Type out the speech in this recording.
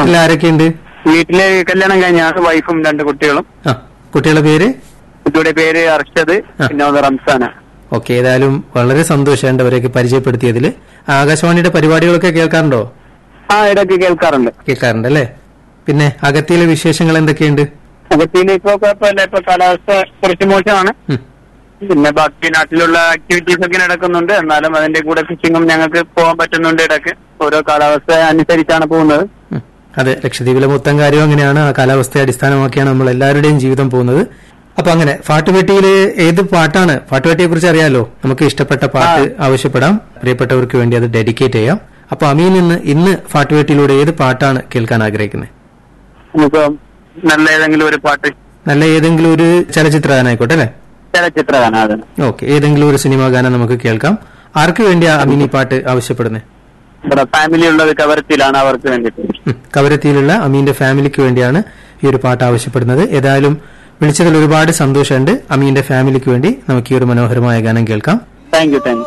വീട്ടിൽ ആരൊക്കെയുണ്ട് വീട്ടില് കല്യാണം കഴിഞ്ഞാണ് വൈഫും രണ്ട് കുട്ടികളും ആ കുട്ടികളുടെ പേര് കുട്ടിയുടെ പേര് അർഷദ് ആ. പിന്നെ ഒന്ന് റംസാന ഓക്കെ ഏതായാലും വളരെ സന്തോഷമുണ്ട് അവരെയൊക്കെ പരിചയപ്പെടുത്തിയതിൽ ആകാശവാണിയുടെ പരിപാടികളൊക്കെ കേൾക്കാറുണ്ടോ ആ ഇടയ്ക്ക് കേൾക്കാറുണ്ട് കേൾക്കാറുണ്ട് അല്ലേ പിന്നെ അകത്തിയിലെ വിശേഷങ്ങൾ എന്തൊക്കെയുണ്ട് അകത്തിന് ഇപ്പൊ കുഴപ്പമില്ല ഇപ്പൊ കാലാവസ്ഥ കുറച്ച് മോശമാണ് ഉം. പിന്നെ ബാക്കി നാട്ടിലുള്ള ആക്ടിവിറ്റീസ് ഒക്കെ നടക്കുന്നുണ്ട് എന്നാലും അതിന്റെ കൂടെ ഫിഷിങ്ങും ഞങ്ങൾക്ക് പോകാൻ പറ്റുന്നുണ്ട് ഇടയ്ക്ക് ഓരോ കാലാവസ്ഥ അനുസരിച്ചാണ് പോകുന്നത് ഉം. അതെ ലക്ഷദ്വീപിലെ മൊത്തം കാര്യം അങ്ങനെയാണ് ആ കാലാവസ്ഥയെ അടിസ്ഥാനമാക്കിയാണ് നമ്മൾ എല്ലാവരുടെയും ജീവിതം പോകുന്നത് അപ്പൊ അങ്ങനെ പാട്ടുപെട്ടിയിൽ ഏത് പാട്ടാണ് പാട്ടുപെട്ടിയെ കുറിച്ച് അറിയാലോ നമുക്ക് ഇഷ്ടപ്പെട്ട പാട്ട് ആവശ്യപ്പെടാം പ്രിയപ്പെട്ടവർക്ക് വേണ്ടി അത് ഡെഡിക്കേറ്റ് ചെയ്യാം അപ്പൊ അമീൻ ഇന്ന് ഇന്ന് പാട്ടുപെട്ടിയിലൂടെ ഏത് പാട്ടാണ് കേൾക്കാൻ ആഗ്രഹിക്കുന്നത് നമുക്ക് നല്ല ഏതെങ്കിലും ഒരു പാട്ട് നല്ല ഏതെങ്കിലും ഒരു ചലച്ചിത്ര ഗാനായിക്കോട്ടെ അല്ലെ ചലച്ചിത്ര ഗാനം അതിന് ഓക്കെ ഏതെങ്കിലും ഒരു സിനിമാ ഗാനം നമുക്ക് കേൾക്കാം ആർക്ക് വേണ്ടിയാ അമീൻ ഈ പാട്ട് ആവശ്യപ്പെടുന്നത് ഇവിടെ ഫാമിലി ഉള്ളത് കവരത്തിലാണ് അവർക്ക് വേണ്ടിയിട്ട് ഉം. കവരത്തിയിലുള്ള അമീന്റെ ഫാമിലിക്ക് വേണ്ടിയാണ് ഈ ഒരു പാട്ട് ആവശ്യപ്പെടുന്നത് ഏതായാലും വിളിച്ചതിൽ ഒരുപാട് സന്തോഷമുണ്ട് അമീന്റെ ഫാമിലിക്ക് വേണ്ടി നമുക്ക് ഈ ഒരു മനോഹരമായ ഗാനം കേൾക്കാം താങ്ക് യു താങ്ക് യു